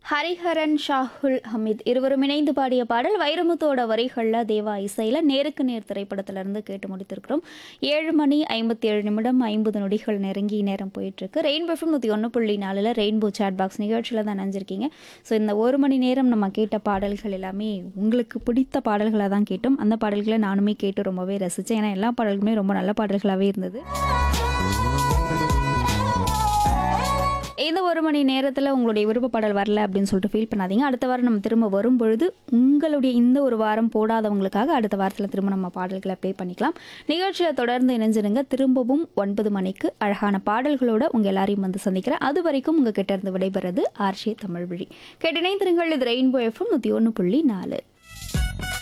ஹரிஹரன் ஷாகுல் ஹமீத் இருவரும் இணைந்து பாடிய பாடல் வைரமுத்தோட வரிகளில் தேவா இசையில் நேருக்கு நேர் திரைப்படத்திலிருந்து கேட்டு முடித்திருக்கிறோம் ஏழு மணி ஐம்பத்தி ஏழு நிமிடம் ஐம்பது நொடிகள் நெருங்கி நேரம் போயிட்டுருக்கு ரெயின்போ எஃப்எம் நூற்றி ஒன்று புள்ளி நாலில் ரெயின்போ சாட் பாக்ஸ் நிகழ்ச்சியில் தான் நினைஞ்சிருக்கீங்க ஸோ இந்த ஒரு மணி நேரம் நம்ம கேட்ட பாடல்கள் எல்லாமே உங்களுக்கு பிடித்த பாடல்களாக தான் கேட்டோம் அந்த பாடல்களை நானுமே கேட்டு ரொம்பவே ரசித்தேன் ஏன்னா எல்லா பாடல்களுமே ரொம்ப நல்ல பாடல்களாகவே இருந்தது இந்த ஒரு மணி நேரத்தில் உங்களுடைய விருப்ப பாடல் வரல அப்படின்னு சொல்லிட்டு ஃபீல் பண்ணாதீங்க அடுத்த வாரம் நம்ம திரும்ப வரும் பொழுது உங்களுடைய இந்த ஒரு வாரம் போடாதவங்களுக்காக அடுத்த வாரத்தில் திரும்ப நம்ம பாடல்களை ப்ளே பண்ணிக்கலாம் நிகழ்ச்சியில் தொடர்ந்து இணைஞ்சிருங்க திரும்பவும் ஒன்பது மணிக்கு அழகான பாடல்களோட உங்கள் எல்லாரையும் வந்து சந்திக்கிறேன் அது வரைக்கும் உங்கள் கிட்ட இருந்து விடைபெறது ஆர்ஷே தமிழ் வழி கேட்டினை திருங்கள் இது ரெயின்போ எஃப்எம் நூற்றி ஒன்று புள்ளி நாலு